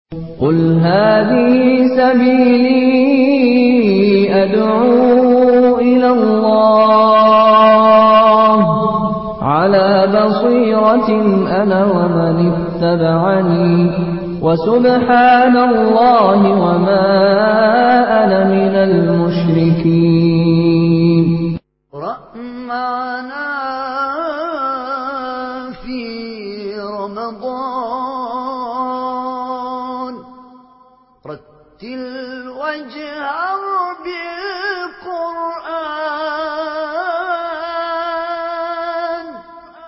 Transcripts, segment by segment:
قل هذه سبيلي أدعو إلى الله على بصيرة أنا ومن اتبعني وسبحان الله وما أنا من المشركين اقرأ معنا في رمضان رتل واجهر بالقرآن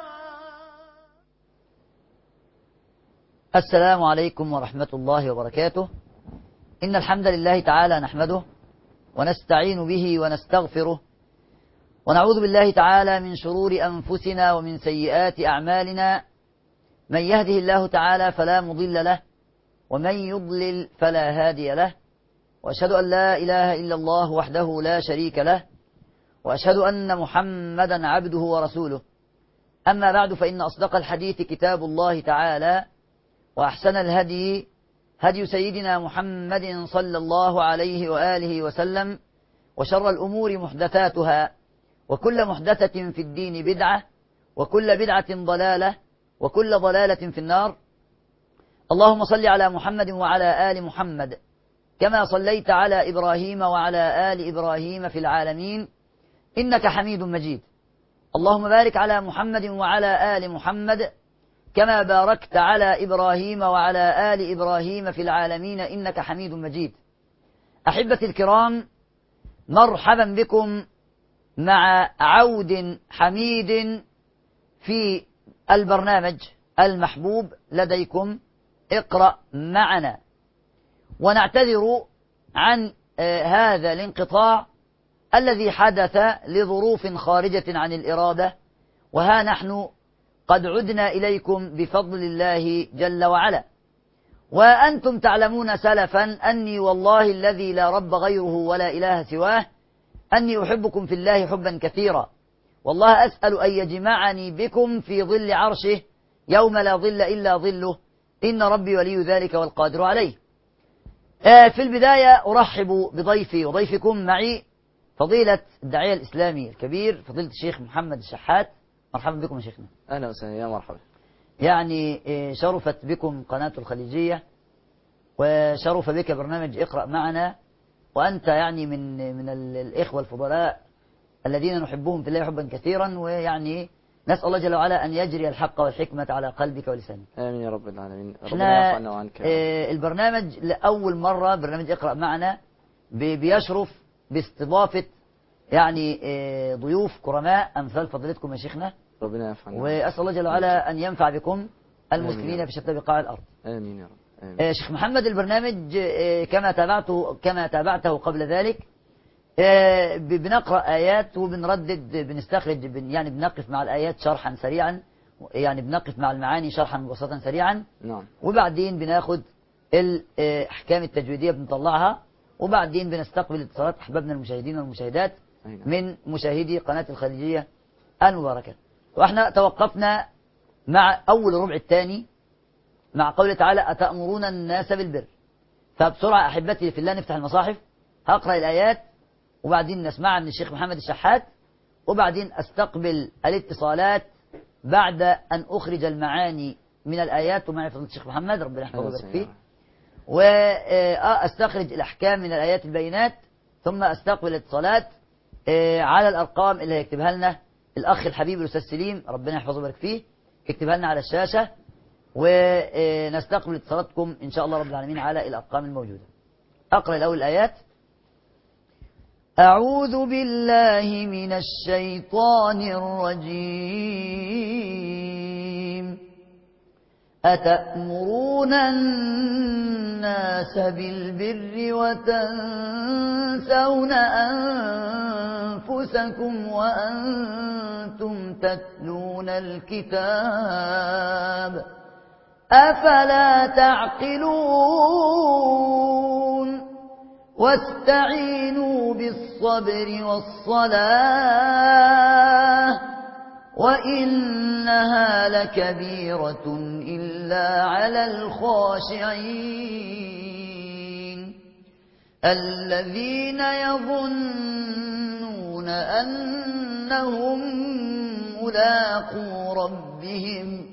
السلام عليكم ورحمة الله وبركاته إن الحمد لله تعالى نحمده ونستعين به ونستغفره ونعوذ بالله تعالى من شرور أنفسنا ومن سيئات أعمالنا من يهده الله تعالى فلا مضل له ومن يضلل فلا هادي له وأشهد أن لا إله إلا الله وحده لا شريك له وأشهد أن محمدا عبده ورسوله أما بعد فإن أصدق الحديث كتاب الله تعالى وأحسن الهدي هدي سيدنا محمد صلى الله عليه وآله وسلم وشر الأمور محدثاتها وكل محدثة في الدين بدعة وكل بدعة ضلالة وكل ضلالة في النار اللهم صل على محمد وعلى آل محمد كما صليت على إبراهيم وعلى آل إبراهيم في العالمين إنك حميد مجيد اللهم بارك على محمد وعلى آل محمد كما باركت على إبراهيم وعلى آل إبراهيم في العالمين إنك حميد مجيد أحبتي الكرام مرحبا بكم مع عود حميد في البرنامج المحبوب لديكم اقرأ معنا ونعتذر عن آه، هذا الانقطاع الذي حدث لظروف خارجة عن الإرادة وها نحن قد عدنا إليكم بفضل الله جل وعلا وأنتم تعلمون سلفا أني والله الذي لا رب غيره ولا إله سواه أني أحبكم في الله حبا كثيرا والله أسأل أن يجمعني بكم في ظل عرشه يوم لا ظل إلا ظله إن ربي ولي ذلك والقادر عليه آه، في البداية أرحب بضيفي وضيفكم معي فضيلة الداعية الإسلامي الكبير فضيلة الشيخ محمد الشحات مرحبا بكم يا شيخنا اهلا وسهلا يا مرحبا يعني آه، شرفت بكم قناة الخليجية وشرف بك برنامج اقرأ معنا وأنت يعني من من ال- الإخوة الفضلاء الذين نحبهم في الله حبا كثيرا ويعني نسأل الله جل وعلا أن يجري الحق والحكمة على قلبك ولسانك امين يا رب العالمين ربنا احنا يعفو عنا وعنك يا رب. آه، البرنامج لأول مرة برنامج اقرأ معنا بي- بيشرف باستضافة يعني آه، ضيوف كرماء أمثال فضيلتكم يا شيخنا ربنا يعفو عنا وأسأل الله جل وعلا أن ينفع بكم آمين يا المسلمين رب. في شتى بقاع الأرض امين يا رب امين آه، شيخ محمد البرنامج آه، كما تابعته كما تابعته قبل ذلك آه، ب- بنقرأ آيات وبنردد بنستخرج بن- يعني بنقف مع الآيات شرحا سريعا يعني بنقف مع المعاني شرحا مبسطا سريعا نعم وبعدين بناخد الأحكام التجويدية بنطلعها وبعدين بنستقبل اتصالات أحبابنا المشاهدين والمشاهدات أي نعم. من مشاهدي قناة الخليجية المباركة واحنا توقفنا مع أول ربع الثاني مع قوله تعالى أتأمرون الناس بالبر فبسرعة أحبتي في الله نفتح المصاحف هقرأ الآيات وبعدين نسمعها من الشيخ محمد الشحات وبعدين أستقبل الاتصالات بعد أن أخرج المعاني من الآيات ومعي فضيلة الشيخ محمد ربنا يحفظه أهلا ويبارك وسهلا. فيه وأستخرج الأحكام من الآيات البينات ثم أستقبل الاتصالات آه، على الأرقام اللي هيكتبها لنا الأخ الحبيب الأستاذ سليم ربنا يحفظه ويبارك فيه يكتبها لنا على الشاشة ونستقبل اتصالاتكم إن شاء الله رب العالمين على الأرقام الموجودة أقرأ الأول الآيات أعوذ بالله من الشيطان الرجيم أتأمرون الناس بالبر وتنسون أنفسكم وأنتم تتلون الكتاب أفلا تعقلون واستعينوا بالصبر والصلاة وإنها لكبيرة إلا على الخاشعين الذين يظنون أنهم ملاقو ربهم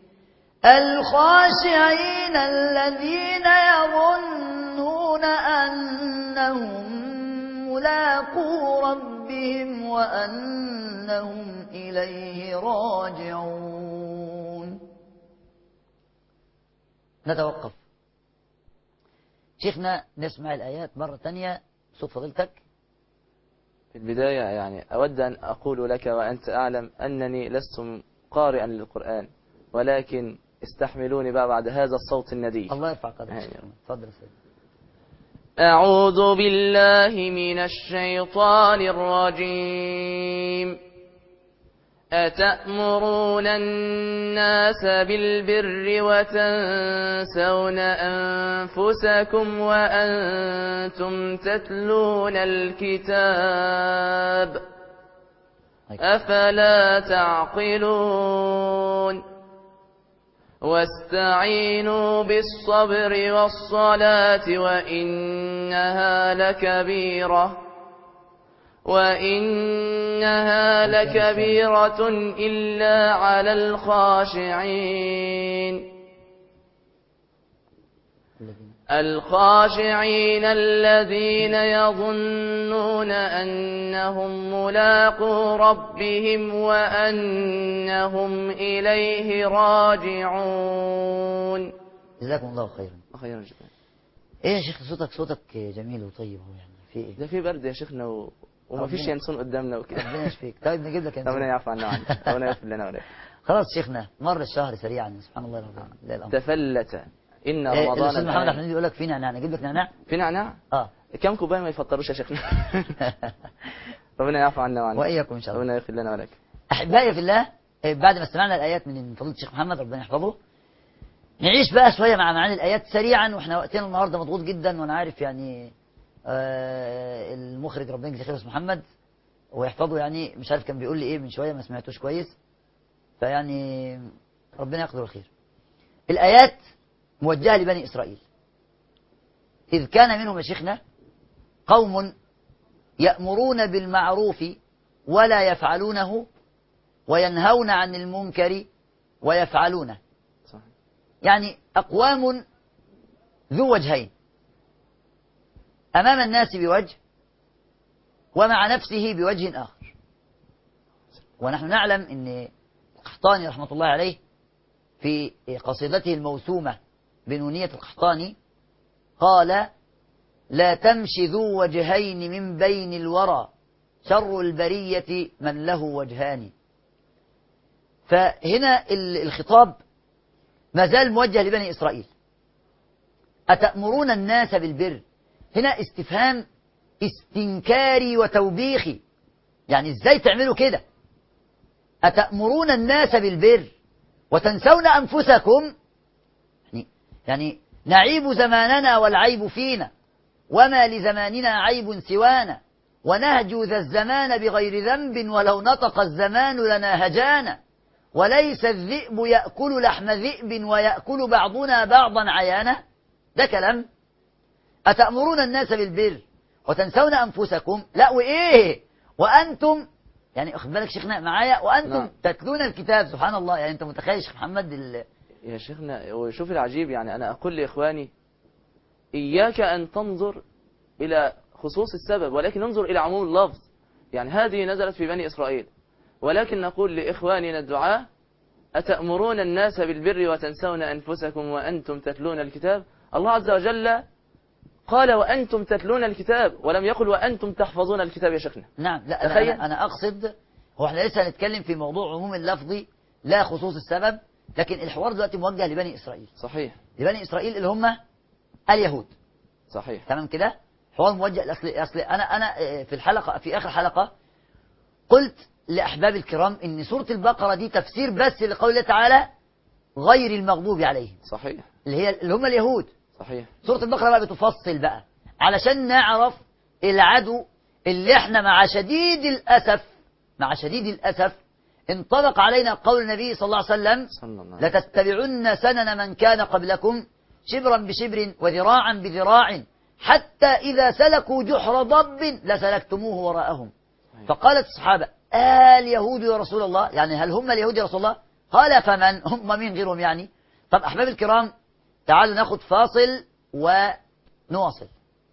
الخاشعين الذين يظنون أنهم ملاقو ربهم وأنهم إليه راجعون نتوقف شيخنا نسمع الآيات مرة تانية صوت فضيلتك في البداية يعني أود أن أقول لك وأنت أعلم أنني لست قارئا للقرآن ولكن استحملوني بقى بعد هذا الصوت الندي الله يرفع قدرك آمين. شيخنا. اتفضل يا سيدي أعوذ بالله من الشيطان الرجيم أتأمرون الناس بالبر وتنسون أنفسكم وأنتم تتلون الكتاب أفلا تعقلون واستعينوا بالصبر والصلاة وإنها لكبيرة وإنها لكبيرة إلا على الخاشعين الذين الخاشعين الذين يظنون أنهم ملاقو ربهم وأنهم إليه راجعون جزاكم الله خيرا خيرا جدا ايه يا شيخ صوتك صوتك جميل وطيب هو يعني في ايه ده في برد يا شيخنا و... وما فيش ربنا- ينسون قدامنا وكده ربنا يشفيك طيب نجيب لك ربنا انسان يعفو عنا وعنك ربنا يغفر لنا ولك خلاص شيخنا مر الشهر سريعا سبحان الله العظيم لا الامر تفلت إن إيه رمضان الاستاذ محمد الآن- احمد يقول لك في نعناع نجيب لك نعناع في نعناع اه كم كوبايه ما يفطروش يا شيخنا ربنا يعفو عنا وعنك واياكم ان شاء الله ربنا يغفر لنا ولك احبائي في الله إيه، بعد ما استمعنا الايات من فضيله الشيخ محمد ربنا يحفظه نعيش بقى شويه مع معاني الايات سريعا واحنا وقتنا النهارده مضغوط جدا وانا عارف يعني آه المخرج ربنا يجزيه خير اسمه محمد ويحفظه يعني مش عارف كان بيقول لي ايه من شويه ما سمعتوش كويس فيعني ربنا يقدر الخير الايات موجهه لبني اسرائيل اذ كان منهم يا شيخنا قوم يأمرون بالمعروف ولا يفعلونه وينهون عن المنكر ويفعلونه صح يعني أقوام ذو وجهين أمام الناس بوجه ومع نفسه بوجه آخر ونحن نعلم أن القحطاني رحمة الله عليه في قصيدته الموسومة بنونية القحطاني قال لا تمش ذو وجهين من بين الورى شر البرية من له وجهان فهنا ال- الخطاب ما زال موجه لبني إسرائيل أتأمرون الناس بالبر هنا استفهام استنكاري وتوبيخي يعني ازاي تعملوا كده أتأمرون الناس بالبر وتنسون أنفسكم يعني, يعني نعيب زماننا والعيب فينا وما لزماننا عيب سوانا ونهجو ذا الزمان بغير ذنب ولو نطق الزمان لنا هجانا وليس الذئب يأكل لحم ذئب ويأكل بعضنا بعضا عيانا ده كلام أتأمرون الناس بالبر وتنسون أنفسكم لا وإيه وأنتم يعني أخذ بالك شيخنا معايا وأنتم نعم. تتلون الكتاب سبحان الله يعني أنت متخيل شيخ محمد ال... يا شيخنا وشوف العجيب يعني أنا أقول لإخواني إياك أن تنظر إلى خصوص السبب ولكن انظر إلى عموم اللفظ يعني هذه نزلت في بني إسرائيل ولكن نقول لإخواننا الدعاء أتأمرون الناس بالبر وتنسون أنفسكم وأنتم تتلون الكتاب الله عز وجل قال وأنتم تتلون الكتاب ولم يقل وأنتم تحفظون الكتاب يا شيخنا نعم لا تخيل. أنا, أنا أقصد هو احنا لسه هنتكلم في موضوع عموم اللفظي لا خصوص السبب لكن الحوار دلوقتي موجه لبني إسرائيل صحيح لبني إسرائيل اللي هم اليهود صحيح تمام كده حوار موجه اصل اصل انا انا آه، في الحلقه في اخر حلقه قلت لاحباب الكرام ان سوره البقره دي تفسير بس لقول الله تعالى غير المغضوب عليهم صحيح اللي هي اللي هم اليهود صحيح سوره البقره بقى بتفصل بقى علشان نعرف العدو اللي احنا مع شديد الاسف مع شديد الاسف انطبق علينا قول النبي صلى الله عليه وسلم صلى الله عليه وسلم. لتتبعن سنن من كان قبلكم شبرا بشبر وذراعا بذراع حتى إذا سلكوا جحر ضب لسلكتموه وراءهم فقالت الصحابة آه اليهود يا رسول الله يعني هل هم اليهود يا رسول الله قال فمن هم مين غيرهم يعني طب أحباب الكرام تعالوا ناخد فاصل ونواصل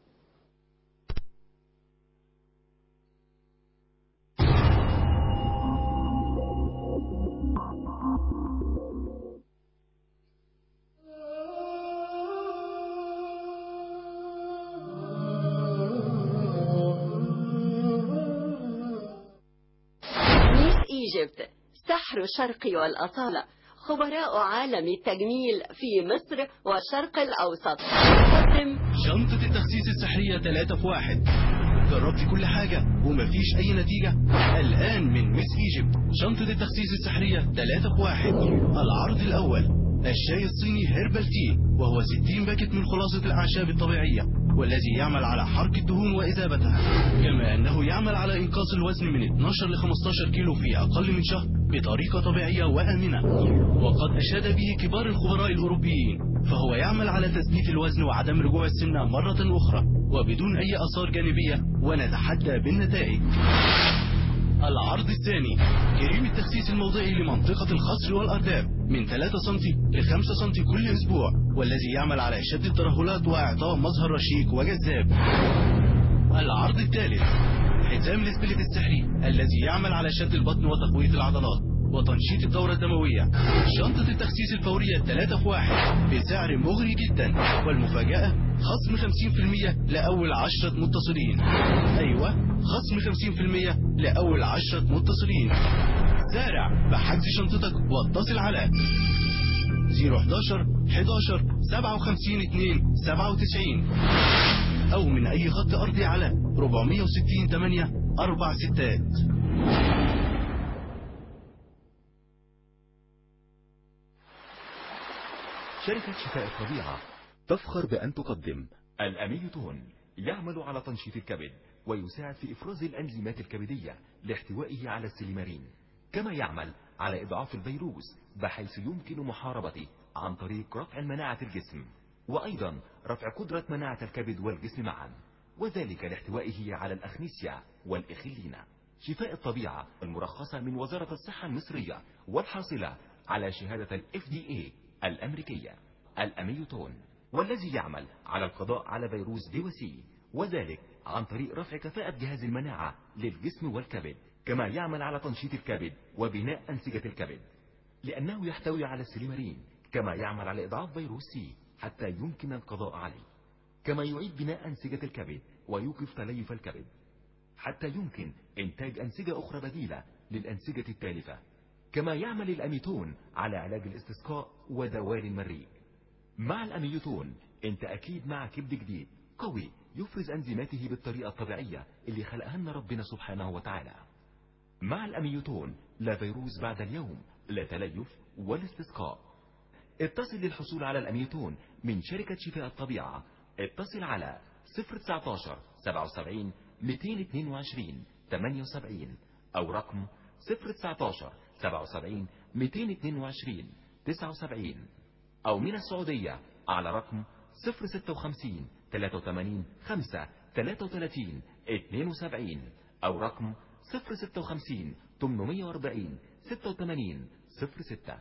ميس ايجيبت سحر الشرق والأصالة خبراء عالم التجميل في مصر والشرق الأوسط تقدم شنطة التخسيس السحرية 3 في 1 جربت كل حاجة ومفيش أي نتيجة الآن من ميس ايجيبت شنطة التخسيس السحرية 3 في 1 العرض الأول الشاي الصيني هيربال تي وهو 60 باكت من خلاصة الأعشاب الطبيعية والذي يعمل على حرق الدهون وإذابتها كما أنه يعمل على إنقاص الوزن من 12 ل 15 كيلو في أقل من شهر بطريقة طبيعية وآمنة وقد أشاد به كبار الخبراء الأوروبيين فهو يعمل على تثبيت الوزن وعدم رجوع السمنة مرة أخرى وبدون أي آثار جانبية ونتحدى بالنتائج العرض الثاني كريم التخسيس الموضعي لمنطقة الخصر والأرداف من 3 سم ل 5 سم كل أسبوع والذي يعمل على شد الترهلات وإعطاء مظهر رشيق وجذاب العرض الثالث حزام الاسبلت السحري الذي يعمل على شد البطن وتقوية العضلات وتنشيط الدورة الدموية شنطة التخسيس الفورية 3 في 1 بسعر مغري جدا والمفاجأة خصم 50% لأول عشرة متصلين أيوة خصم 50% لأول عشرة متصلين سارع بحجز شنطتك واتصل على 011 11 57 2 97 أو من أي خط أرضي على 460 8 4 ستات شركة شفاء الطبيعة تفخر بأن تقدم الأميتون يعمل على تنشيط الكبد ويساعد في إفراز الأنزيمات الكبدية لاحتوائه على السليمارين كما يعمل على إضعاف الفيروس بحيث يمكن محاربته عن طريق رفع مناعة الجسم وأيضا رفع قدرة مناعة الكبد والجسم معا وذلك لاحتوائه على الأخنيسيا والإخلين شفاء الطبيعة المرخصة من وزارة الصحة المصرية والحاصلة على شهادة ال FDA الأمريكية الأميوتون والذي يعمل على القضاء على فيروس دي وسي وذلك عن طريق رفع كفاءة جهاز المناعة للجسم والكبد كما يعمل على تنشيط الكبد وبناء أنسجة الكبد لأنه يحتوي على السليمارين كما يعمل على إضعاف فيروس سي حتى يمكن القضاء عليه كما يعيد بناء أنسجة الكبد ويوقف تليف الكبد حتى يمكن إنتاج أنسجة أخرى بديلة للأنسجة التالفة كما يعمل الأميتون على علاج الاستسقاء ودوال المريء مع الأميتون انت أكيد مع كبد جديد قوي يفرز أنزيماته بالطريقة الطبيعية اللي خلقها لنا ربنا سبحانه وتعالى مع الأميوتون لا فيروس بعد اليوم لا تليف ولا استسقاء اتصل للحصول على الأميوتون من شركة شفاء الطبيعة اتصل على 019 77 222 78 أو رقم 019 77 222 79 أو من السعودية على رقم 056 83 5 33 72 أو رقم 056 840 86 06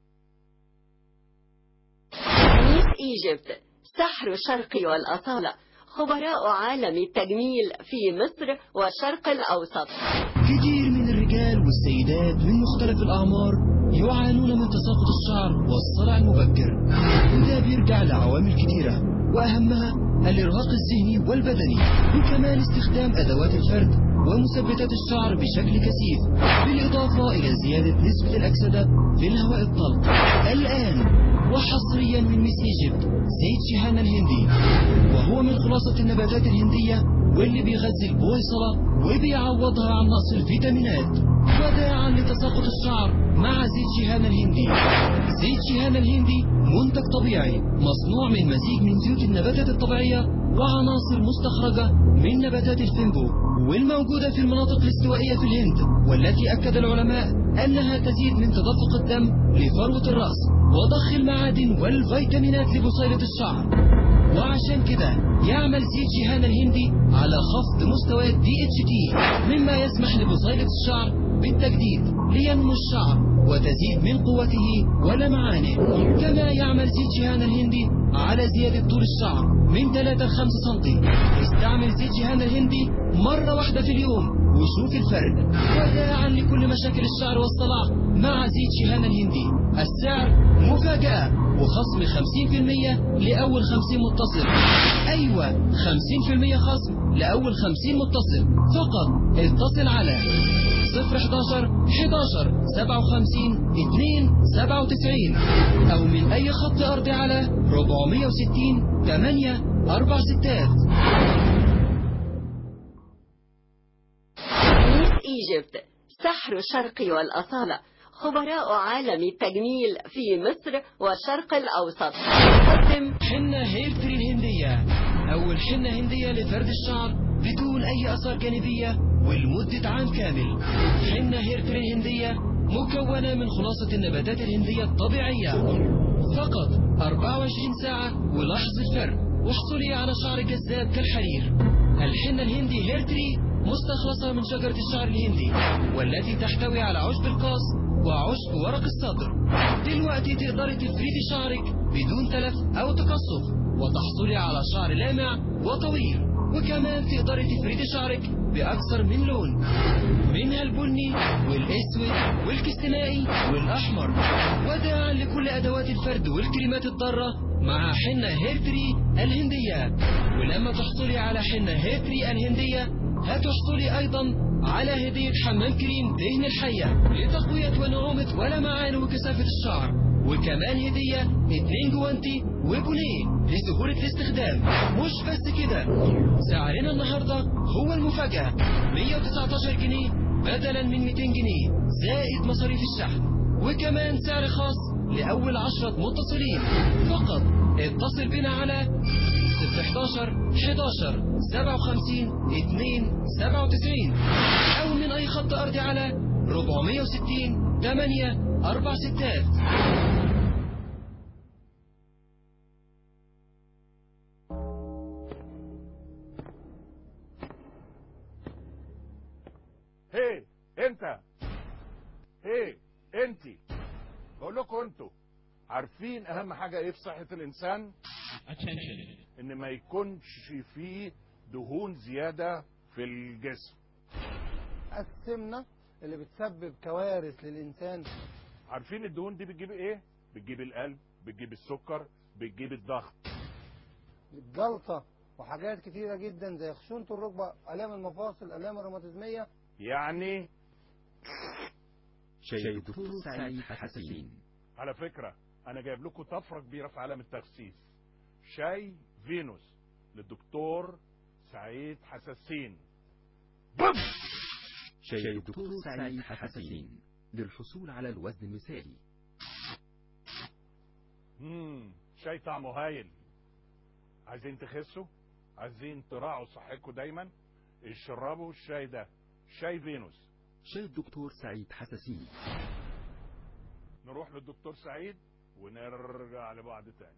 ميس ايجيبت سحر الشرق والأصالة خبراء عالم التجميل في مصر والشرق الأوسط كتير من الرجال والسيدات من مختلف الأعمار يعانون من تساقط الشعر والصلع المبكر وده بيرجع لعوامل كتيرة وأهمها الإرهاق الذهني والبدني وكمان استخدام أدوات الفرد ومثبتات الشعر بشكل كثيف بالإضافة إلى زيادة نسبة الأكسدة في الهواء الطلق الآن وحصريا من ميس ايجيبت زيت شهان الهندي وهو من خلاصة النباتات الهندية واللي بيغذي البويصلة وبيعوضها عن نقص الفيتامينات وداعا لتساقط الشعر مع زيت شهان الهندي زيت شهان الهندي منتج طبيعي مصنوع من مزيج من زيوت النباتات الطبيعية وعناصر مستخرجة من نباتات الفينبو والموجودة في المناطق الاستوائية في الهند والتي أكد العلماء أنها تزيد من تدفق الدم لفروة الرأس وضخ المعادن والفيتامينات لبصيلة الشعر وعشان كده يعمل زيت جيهان الهندي على خفض مستويات دي اتش تي مما يسمح لبصيلة الشعر بالتجديد لينمو الشعر وتزيد من قوته ولمعانه كما يعمل زيت جيهان الهندي على زيادة طول الشعر من 3 ل 5 سم استعمل زيت جيهان الهندي مرة واحدة في اليوم وشوف الفرق وداعا لكل مشاكل الشعر والصلاع مع زيت شيهان الهندي السعر مفاجأة وخصم 50% لأول 50 متصل أيوة 50% خصم لأول 50 متصل فقط اتصل على 011 11 57 2 97 أو من أي خط أرضي على 460 8 4 ستات ميس ايجيبت سحر الشرق والأصالة خبراء عالم التجميل في مصر والشرق الأوسط تقدم حنة هير تري الهندية أول حنة هندية لفرد الشعر بدون أي آثار جانبية ولمدة عام كامل حنة هير تري الهندية مكونة من خلاصة النباتات الهندية الطبيعية فقط 24 ساعة ولاحظ الفرق واحصلي على شعر جذاب كالحرير الحنة الهندي هير تري مستخلصة من شجرة الشعر الهندي والتي تحتوي على عشب القاص وعشب ورق الصدر دلوقتي تقدري تفردي شعرك بدون تلف أو تقصف وتحصلي على شعر لامع وطويل وكمان تقدري تفردي شعرك بأكثر من لون منها البني والأسود والكستنائي والأحمر وداعا لكل أدوات الفرد والكريمات الضارة مع حنة هيرتري الهندية ولما تحصلي على حنة هيرتري الهندية هتحصلي أيضا على هدية حمام كريم دهن الحية لتقوية ونعومة ولمعان وكثافة الشعر وكمان هدية اتنين جوانتي وبونيه لسهولة الاستخدام مش بس كده سعرنا النهاردة هو المفاجأة 119 جنيه بدلا من 200 جنيه زائد مصاريف الشحن وكمان سعر خاص لأول عشرة متصلين فقط اتصل بنا على 011 11 57 2 97 أو من أي خط أرضي على 460 8 4 ستات هي انت هي انتي بقول لكم انتوا عارفين اهم حاجه ايه في صحه الانسان ان ما يكونش فيه دهون زياده في الجسم السمنة اللي بتسبب كوارث للإنسان عارفين الدهون دي بتجيب ايه بتجيب القلب بتجيب السكر بتجيب الضغط الجلطة وحاجات كتيرة جدا زي خشونة الركبة آلام المفاصل آلام الروماتيزمية يعني شيء دكتور سعيد حسين على فكره انا جايب لكم طفره كبيره في عالم التخسيس شاي فينوس للدكتور سعيد حساسين بوم شيء دكتور سعيد حسين للحصول على الوزن المثالي مم. شاي طعمه هايل عايزين تخسوا عايزين تراعوا صحتكم دايما اشربوا الشاي ده شاي فينوس شيء الدكتور سعيد حساسين نروح للدكتور سعيد ونرجع لبعض تاني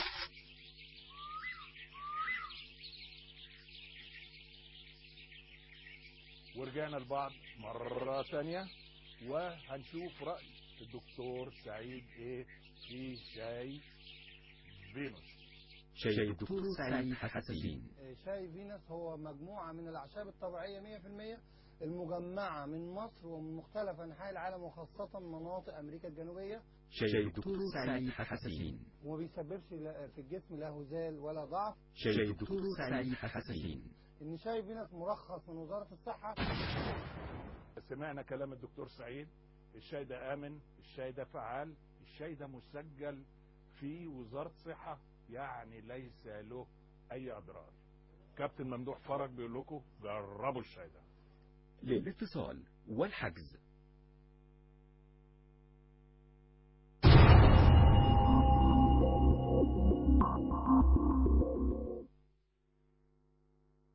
ورجعنا لبعض مرة تانية وهنشوف رأي الدكتور سعيد ايه في شاي فينوس شيء الدكتور سعيد حسين آه، شاي فينوس هو مجموعة من الأعشاب الطبيعية 100% المجمعة من مصر ومن مختلف أنحاء العالم وخاصة مناطق أمريكا الجنوبية شيء الدكتور سعيد حسين وما بيسببش لا- في الجسم لا هزال ولا ضعف شيء الدكتور سعيد حسين إن شاي فينوس مرخص من وزارة الصحة سمعنا كلام الدكتور سعيد الشاي ده آمن الشاي ده فعال الشاي ده مسجل في وزارة صحة يعني ليس له أي أضرار كابتن ممدوح فرج بيقول لكم جربوا الشاي ده للاتصال والحجز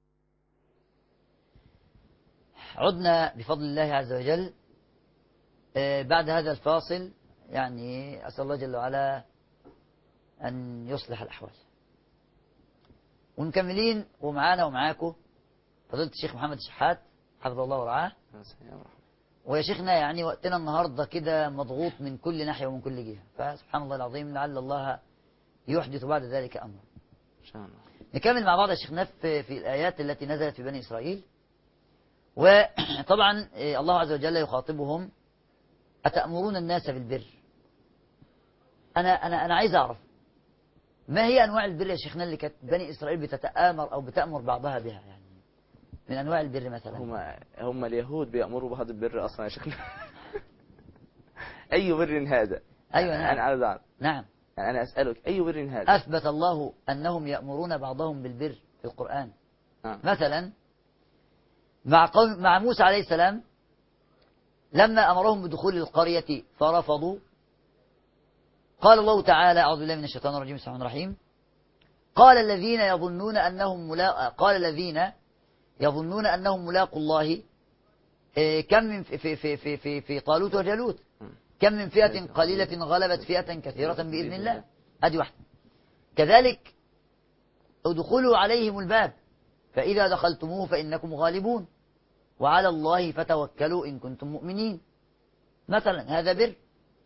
عدنا بفضل الله عز وجل آه، بعد هذا الفاصل يعني أسأل الله جل وعلا أن يصلح الأحوال ومكملين ومعانا ومعاكم فضيلة الشيخ محمد الشحات حفظه الله ورعاه ويا شيخنا يعني وقتنا النهاردة كده مضغوط من كل ناحية ومن كل جهة فسبحان الله العظيم لعل الله يحدث بعد ذلك أمرا إن شاء الله نكمل مع بعض يا شيخنا في, في الآيات التي نزلت في بني إسرائيل وطبعا إيه، الله عز وجل يخاطبهم أتأمرون الناس بالبر أنا أنا أنا عايز أعرف ما هي أنواع البر يا شيخنا اللي كانت بني إسرائيل بتتآمر أو بتأمر بعضها بها يعني من أنواع البر مثلا هم هم اليهود بيأمروا بهذا البر أصلا يا شيخنا أي بر هذا؟ أيوة أنا نعم عايز أعرف نعم يعني أنا أسألك أي بر هذا؟ أثبت الله أنهم يأمرون بعضهم بالبر في القرآن نعم. مثلا مع قوم مع موسى عليه السلام لما أمرهم بدخول القرية فرفضوا قال الله تعالى أعوذ بالله من الشيطان الرجيم بسم الله الرحمن الرحيم قال الذين يظنون أنهم ملا... قال الذين يظنون أنهم ملاقوا الله إيه، كم من في في في في في, في طالوت وجالوت كم من فئة قليلة غلبت فئة كثيرة بإذن الله هذه واحدة كذلك ادخلوا عليهم الباب فإذا دخلتموه فإنكم غالبون وعلى الله فتوكلوا إن كنتم مؤمنين مثلا هذا بر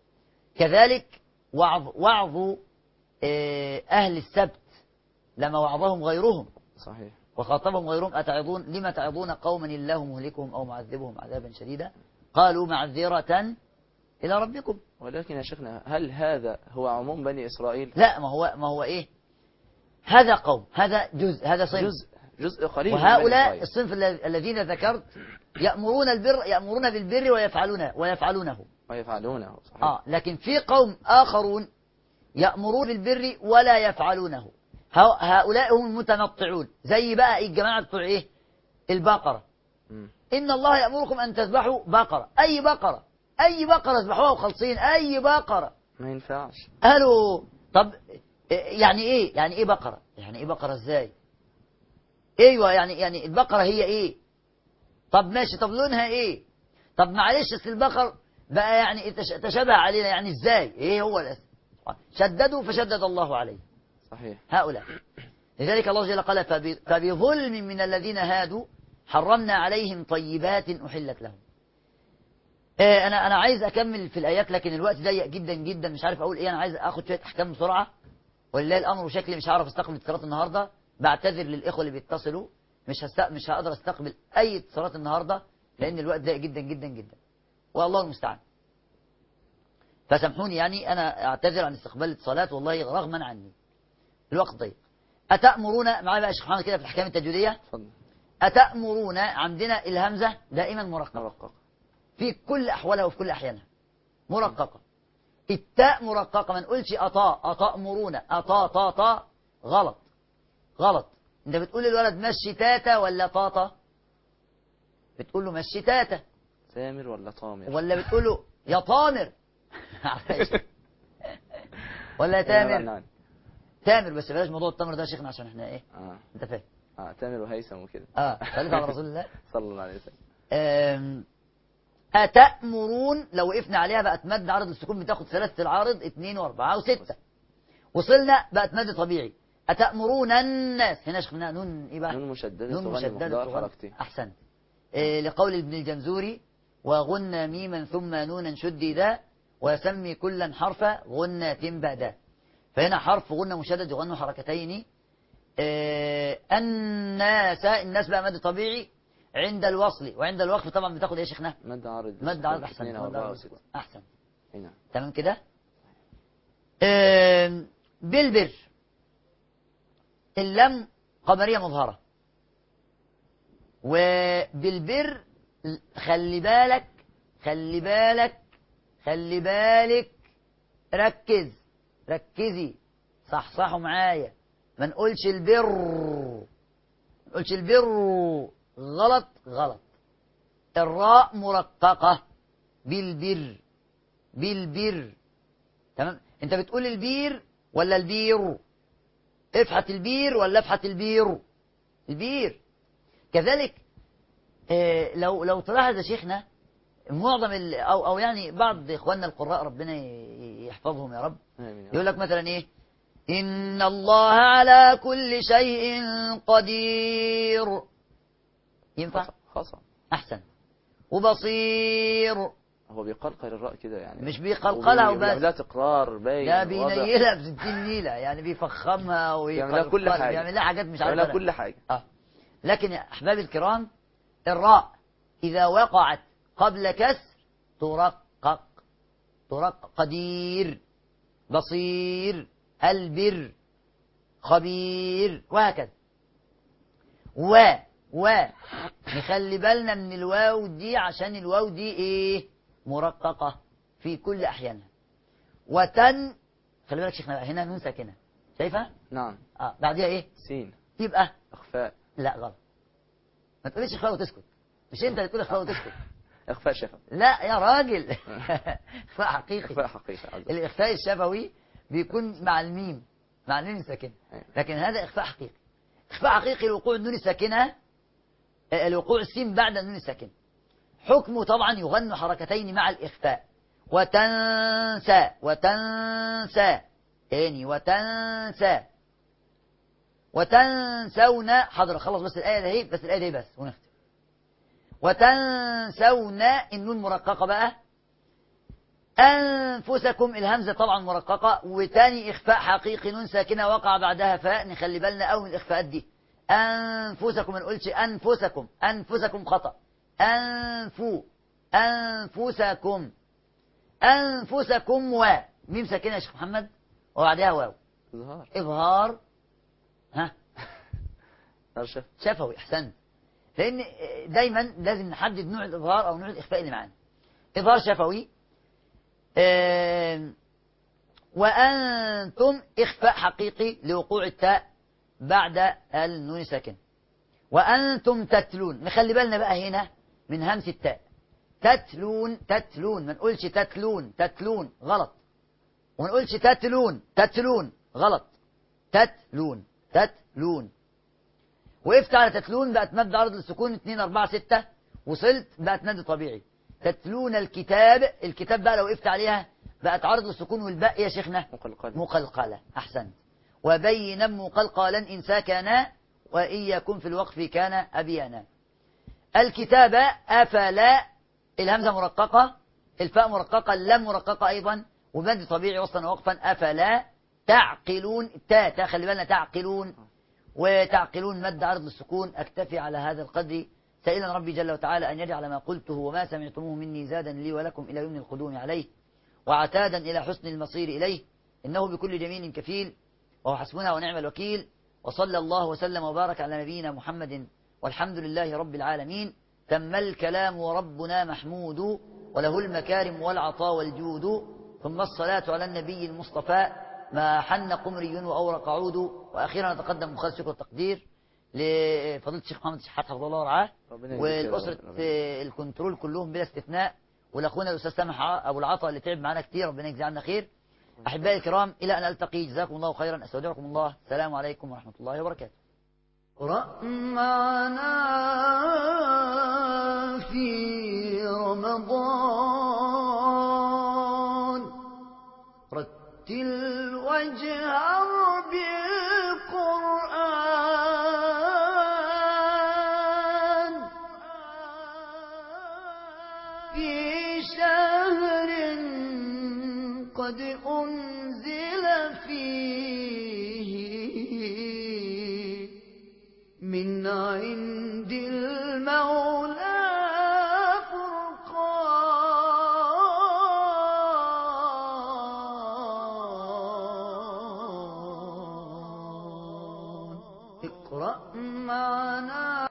كذلك وعظ, وعظ آه، أهل السبت لما وعظهم غيرهم صحيح وخاطبهم غيرهم أتعظون لما تعظون قوما الله مهلكهم أو معذبهم عذابا شديدا قالوا معذرة إلى ربكم ولكن يا شيخنا هل هذا هو عموم بني إسرائيل؟ لا ما هو ما هو إيه هذا قوم هذا جزء هذا صنف جزء جزء قليل من بني وهؤلاء إسرائيل. الصنف الذ- الذين ذكرت يأمرون البر يأمرون بالبر ويفعلونه ويفعلونه ويفعلونه صحيح آه لكن في قوم آخرون يأمرون بالبر ولا يفعلونه ها- هؤلاء هم المتنطعون زي بقى الجماعة بتوع إيه البقرة مم. إن الله يأمركم أن تذبحوا بقرة أي بقرة أي بقرة اذبحوها وخلصين أي بقرة ما ينفعش قالوا طب يعني ايه يعني ايه بقرة يعني ايه بقرة ازاي ايوه يعني يعني البقرة هي ايه طب ماشي طب لونها ايه طب معلش اصل البقر بقى يعني تش- تشابه علينا يعني ازاي ايه هو الأس... شددوا فشدد الله عليه صحيح هؤلاء لذلك الله جل قال فب- فبظلم من الذين هادوا حرمنا عليهم طيبات أحلت لهم آه، انا انا عايز اكمل في الايات لكن الوقت ضيق جدا جدا مش عارف اقول ايه انا عايز اخد شويه احكام بسرعه ولله الامر وشكلي مش هعرف استقبل اتصالات النهارده بعتذر للاخوه اللي بيتصلوا مش هست... مش هقدر استقبل اي اتصالات النهارده لان الوقت ضيق جدا جدا جدا والله المستعان فسامحوني يعني انا اعتذر عن استقبال الاتصالات والله رغما عني الوقت ضيق اتامرون معايا بقى يا شيخ محمد كده في الاحكام التجويديه اتفضل اتامرون عندنا الهمزه دائما مرققه مرقق في كل أحوالها وفي كل أحيانها مرققة التاء مرققة ما نقولش أطاء أتأمرون أطاء طا طا غلط غلط أنت بتقول للولد مشي تاتا ولا طاطا بتقول له مشي تاتا تامر ولا طامر ولا بتقول له يا طامر ولا يا تامر نعم. تامر بس بلاش موضوع التمر ده يا شيخنا عشان احنا ايه اه انت فاهم اه تامر وهيثم وكده اه صليت على رسول الله صلى الله عليه وسلم أم، أتأمرون لو وقفنا عليها بقت مد عرض السكون بتاخد ثلاثة العارض اثنين واربعة وستة وصلنا بقت مد طبيعي أتأمرون الناس هنا شفنا نون إيه بقى نون مشددة نون تغني مشددة مقدار تغني. حركتين أحسنت إيه لقول ابن الجنزوري وغنى ميما ثم نونا شددا ويسمي كلا حرف غنة بعدا فهنا حرف غنة مشدد يغنى حركتين إيه الناس الناس بقى مد طبيعي عند الوصل وعند الوقف طبعا بتاخد ايه يا شيخنا مد عرض مد عرض احسن اثنين او مد اربعة عرض وستة احسن اي نعم تمام كده آم، بالبر اللام قمرية مظهرة وبالبر خلي بالك خلي بالك خلي بالك ركز ركزي صح صح معايا ما نقولش البر ما نقولش البر غلط غلط الراء مرققة بالبر بالبر تمام انت بتقول البير ولا البير افحت البير ولا افحت البير البير كذلك آه، لو لو تلاحظ يا شيخنا معظم ال- أو أو يعني بعض إخواننا القراء ربنا ي- يحفظهم يا رب آمين يا رب. يقول لك مثلا إيه إن الله على كل شيء قدير ينفع خطأ خطأ أحسن وبصير هو بيقلقل الراء كده يعني مش بيقلقلها وبس. لا تكرار باين ده واضح. بينيلها بستين نيلة يعني بيفخمها بيعملها كل ويقلقل- حاجة. بيعمل لها حاجات مش بيعملها عارف كل حاجة آه. لكن يا أحبابي الكرام الراء إذا وقعت قبل كسر ترقق ترقق قدير بصير البر خبير وهكذا و و نخلي بالنا من الواو دي عشان الواو دي ايه مرققة في كل أحيانها وتن خلي بالك شيخنا بقى، هنا نون ساكنة شايفها؟ نعم اه بعديها ايه؟ سين يبقى اخفاء لا غلط ما تقوليش اخفاء وتسكت مش انت اللي تقول اخفاء وتسكت اخفاء شفوي لا يا راجل اخفاء حقيقي اخفاء حقيقي عز وجل. الاخفاء الشفوي بيكون مع الميم مع النون الساكنه أيوة. لكن هذا اخفاء حقيقي اخفاء حقيقي لوقوع النون الساكنه آه، لوقوع السين بعد النون الساكنه حكمه طبعا يغن حركتين مع الاخفاء وتنسى وتنسى تاني وتنسى وتنسون حاضر خلص بس الآية دي بس الآية دي بس ونختم وتنسون النون مرققة بقى أنفسكم الهمزة طبعا مرققة وتاني إخفاء حقيقي نون ساكنة وقع بعدها فاء نخلي بالنا أوي من الإخفاءات دي أنفسكم ما نقولش أنفسكم أنفسكم خطأ أنفو أنفسكم أنفسكم و ميم ساكنة يا شيخ محمد وبعدها واو اظهار إظهار ها ارشف شفوي احسنت لان دايما لازم نحدد نوع الاظهار او نوع الاخفاء اللي معانا اظهار شفوي آم، وانتم اخفاء حقيقي لوقوع التاء بعد النون ساكن وانتم تتلون نخلي بالنا بقى هنا من همس التاء تتلون تتلون ما نقولش تتلون تتلون غلط وما نقولش تتلون تتلون غلط تتلون تتلون وقفت على تتلون بقت مد عرض للسكون 2 4 6 وصلت بقت مد طبيعي تتلون الكتاب الكتاب بقى لو وقفت عليها بقت عرض للسكون والباقي يا شيخنا مقلقل مقلقلة أحسنت وبينا مقلقلا إن سكنا وإن يكن في الوقف كان أبيانا الكتابة أفلا الهمزة مرققة الفاء مرققة اللام مرققة أيضا ومد طبيعي وصلا ووقفا أفلا تعقلون تا تا خلي بالنا تعقلون وتعقلون مد عرض السكون أكتفي على هذا القدر سائلا ربي جل وتعالى أن يجعل ما قلته وما سمعتموه مني زادا لي ولكم إلى يوم القدوم عليه وعتادا إلى حسن المصير إليه إنه بكل جميل كفيل وهو حسبنا ونعم الوكيل وصلى الله وسلم وبارك على نبينا محمد والحمد لله رب العالمين تم الكلام وربنا محمود وله المكارم والعطاء والجود ثم الصلاة على النبي المصطفى ما حن قمري وأورق عود وأخيرا نتقدم بخالص شكر التقدير لفضيلة الشيخ محمد الشحات حفظه الله ورعاه ربنا يجزيك خير. والأسرة ربنا الكنترول كلهم بلا استثناء ولأخونا الأستاذ سامح ع- أبو العطاء اللي تعب معنا كتير ربنا يجزيه عنا خير أحبائي الكرام إلى أن ألتقي جزاكم الله خيرا أستودعكم الله السلام عليكم ورحمة الله وبركاته اقرأ معنا في رمضان رتل واجهر بالقرآن في شهر قد أنزل فيه من عند المولى فرقان اقرأ معنا